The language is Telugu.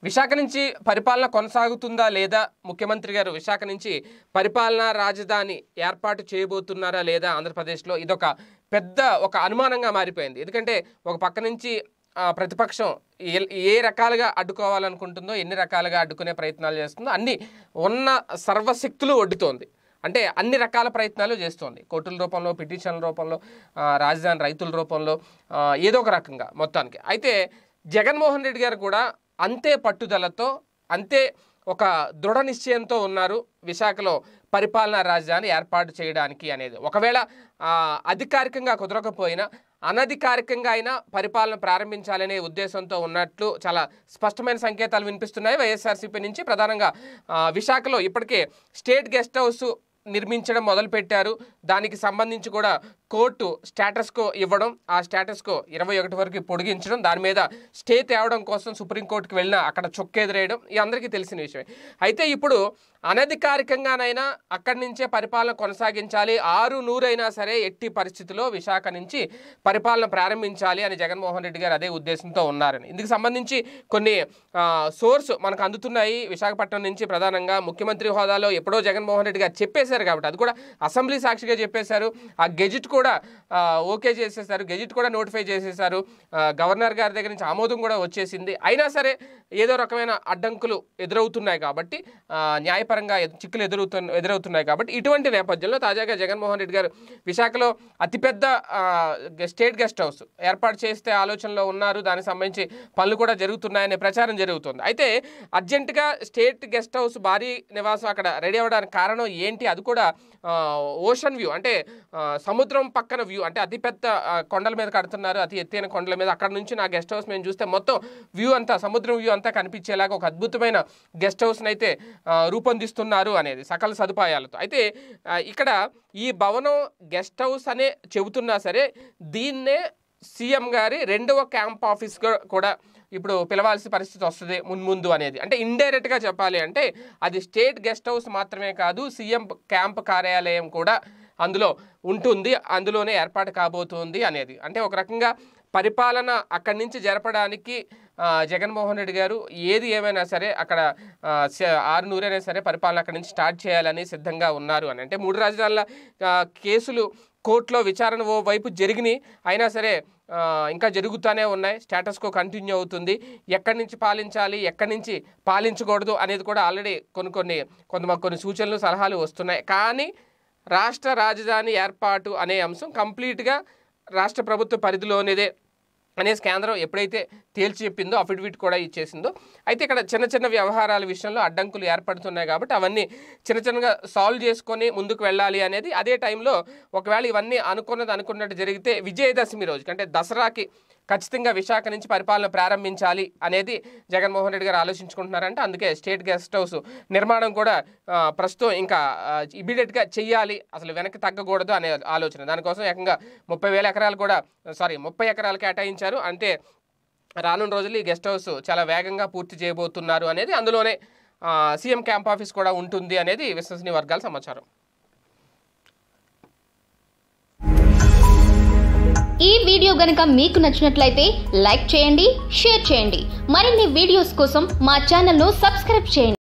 విశాఖ నుంచి పరిపాలన కొనసాగుతుందా లేదా ముఖ్యమంత్రి గారు విశాఖ నుంచి పరిపాలనా రాజధాని ఏర్పాటు చేయబోతున్నారా లేదా ఆంధ్రప్రదేశ్లో ఇదొక పెద్ద ఒక అనుమానంగా మారిపోయింది ఎందుకంటే ఒక పక్క నుంచి ఆ, ప్రతిపక్షం ఏ- ఏ రకాలుగా అడ్డుకోవాలనుకుంటుందో ఎన్ని రకాలుగా అడ్డుకునే ప్రయత్నాలు చేస్తుందో అన్ని ఉన్న సర్వశక్తులు ఒడ్డుతోంది అంటే అన్ని రకాల ప్రయత్నాలు చేస్తోంది కోర్టుల రూపంలో పిటిషన్ల రూపంలో ఆ, రాజధాని రైతుల రూపంలో ఆ, ఏదో ఒక రకంగా మొత్తానికి అయితే జగన్మోహన్ రెడ్డి గారు కూడా అంతే పట్టుదలతో అంతే ఒక దృఢ నిశ్చయంతో ఉన్నారు విశాఖలో పరిపాలనా రాజధాని ఏర్పాటు చేయడానికి అనేది ఒకవేళ ఆ, అధికారికంగా కుదరకపోయినా అనధికారికంగా అయినా పరిపాలన ప్రారంభించాలనే ఉద్దేశంతో ఉన్నట్లు చాలా స్పష్టమైన సంకేతాలు వినిపిస్తున్నాయి వైఎస్ఆర్సీపీ నుంచి ప్రధానంగా ఆ, విశాఖలో ఇప్పటికే స్టేట్ గెస్ట్ హౌస్ నిర్మించడం మొదలుపెట్టారు దానికి సంబంధించి కూడా కోర్టు స్టేటస్కో ఇవ్వడం ఆ స్టేటస్కో ఇరవై ఒకటి వరకు పొడిగించడం దాని మీద స్టే తేవడం కోసం సుప్రీంకోర్టుకి వెళ్ళినా అక్కడ చొక్కెదురేయడం ఈ అందరికీ తెలిసిన విషయమే అయితే ఇప్పుడు అనధికారికంగానైనా అక్కడి నుంచే పరిపాలన కొనసాగించాలి ఆరు నూరైనా సరే ఎట్టి పరిస్థితిలో విశాఖ నుంచి పరిపాలన ప్రారంభించాలి అని జగన్మోహన్ రెడ్డి గారు అదే ఉద్దేశంతో ఉన్నారని ఇందుకు సంబంధించి కొన్ని సోర్స్ మనకు అందుతున్నాయి విశాఖపట్నం నుంచి ప్రధానంగా ముఖ్యమంత్రి హోదాలో ఎప్పుడో జగన్మోహన్ రెడ్డి గారు చెప్పేశారు కాబట్టి అది కూడా అసెంబ్లీ సాక్షిగా చెప్పేశారు ఆ గెజిట్ కూడా ఆ, ఓకే చేసేసారు గెజిట్ కూడా నోటిఫై చేసేసారు ఆ, గవర్నర్ గారి దగ్గర నుంచి ఆమోదం కూడా వచ్చేసింది అయినా సరే ఏదో రకమైన అడ్డంకులు ఎదురవుతున్నాయి కాబట్టి ఆ, న్యాయపరంగా ఎదు- చిక్కులు ఎదురవుతు ఎదురవుతున్నాయి కాబట్టి ఇటువంటి నేపథ్యంలో తాజాగా జగన్మోహన్ రెడ్డి గారు విశాఖలో అతిపెద్ద ఆ, గె- స్టేట్ గెస్ట్ హౌస్ ఏర్పాటు చేస్తే ఆలోచనలో ఉన్నారు దానికి సంబంధించి పనులు కూడా జరుగుతున్నాయనే ప్రచారం జరుగుతుంది అయితే అర్జెంటుగా స్టేట్ గెస్ట్ హౌస్ భారీ నివాసం అక్కడ రెడీ అవ్వడానికి కారణం ఏంటి అది కూడా ఓషన్ వ్యూ అంటే ఆ, సముద్రం పక్కన వ్యూ అంటే అతిపెద్ద ఆ, కొండల మీద కడుతున్నారు అతి ఎత్తైన కొండల మీద అక్కడ నుంచి నా గెస్ట్ హౌస్ మేము చూస్తే మొత్తం వ్యూ అంతా సముద్రం వ్యూ అంతా కనిపించేలాగా ఒక అద్భుతమైన గెస్ట్ హౌస్ని అయితే ఆ, రూపొందిస్తున్నారు అనేది సకల సదుపాయాలతో అయితే ఆ, ఇక్కడ ఈ భవనం గెస్ట్ హౌస్ అనే చెబుతున్నా సరే దీన్నే సీఎం గారి రెండవ క్యాంప్ ఆఫీస్ కూడా ఇప్పుడు పిలవాల్సిన పరిస్థితి వస్తుంది మున్ముందు అనేది అంటే ఇండైరెక్ట్గా చెప్పాలి అంటే అది స్టేట్ గెస్ట్ హౌస్ మాత్రమే కాదు సీఎం క్యాంప్ కార్యాలయం కూడా అందులో ఉంటుంది అందులోనే ఏర్పాటు కాబోతుంది అనేది అంటే ఒక రకంగా పరిపాలన అక్కడి నుంచి జరపడానికి ఆ, జగన్మోహన్ రెడ్డి గారు ఏది ఏమైనా సరే అక్కడ ఆ, స- ఆరు నూరైనా సరే పరిపాలన అక్కడి నుంచి స్టార్ట్ చేయాలని సిద్ధంగా ఉన్నారు అని అంటే మూడు రాజధానుల ఆ, కేసులు కోర్టులో విచారణ ఓ వైపు జరిగినాయి అయినా సరే ఆ, ఇంకా జరుగుతూనే ఉన్నాయి స్టేటస్కో కంటిన్యూ అవుతుంది ఎక్కడి నుంచి పాలించాలి ఎక్కడి నుంచి పాలించకూడదు అనేది కూడా ఆల్రెడీ కొన్ని కొన్ని కొంత కొన్ని సూచనలు సలహాలు వస్తున్నాయి కానీ రాష్ట్ర రాజధాని ఏర్పాటు అనే అంశం కంప్లీట్గా రాష్ట్ర ప్రభుత్వ పరిధిలోనిదే అనేసి కేంద్రం ఎప్పుడైతే తేల్చి చెప్పిందో అఫిడవిట్ కూడా ఇచ్చేసిందో అయితే ఇక్కడ చిన్న చిన్న వ్యవహారాల విషయంలో అడ్డంకులు ఏర్పడుతున్నాయి కాబట్టి అవన్నీ చిన్న చిన్నగా సాల్వ్ చేసుకొని ముందుకు వెళ్ళాలి అనేది అదే టైంలో ఒకవేళ ఇవన్నీ అనుకున్నది అనుకున్నట్టు జరిగితే విజయదశమి రోజుకి అంటే దసరాకి ఖచ్చితంగా విశాఖ నుంచి పరిపాలన ప్రారంభించాలి అనేది జగన్మోహన్ రెడ్డి గారు ఆలోచించుకుంటున్నారంటే అందుకే స్టేట్ గెస్ట్ హౌస్ నిర్మాణం కూడా ఆ, ప్రస్తుతం ఇంకా ఇమీడియట్గా చెయ్యాలి అసలు వెనక్కి తగ్గకూడదు అనే ఆలోచన దానికోసం ఏకంగా ముప్పై వేల ఎకరాలు కూడా సారీ ముప్పై ఎకరాలు కేటాయించారు అంటే రానున్న రోజులు ఈ గెస్ట్ హౌస్ చాలా వేగంగా పూర్తి చేయబోతున్నారు అనేది అందులోనే ఆ, సీఎం క్యాంప్ ఆఫీస్ కూడా ఉంటుంది అనేది విశ్వసనీయ వర్గాల సమాచారం ఈ వీడియో గనుక మీకు నచ్చినట్లయితే లైక్ చేయండి షేర్ చేయండి మరిన్ని వీడియోస్ కోసం మా ఛానల్ను సబ్స్క్రైబ్ చేయండి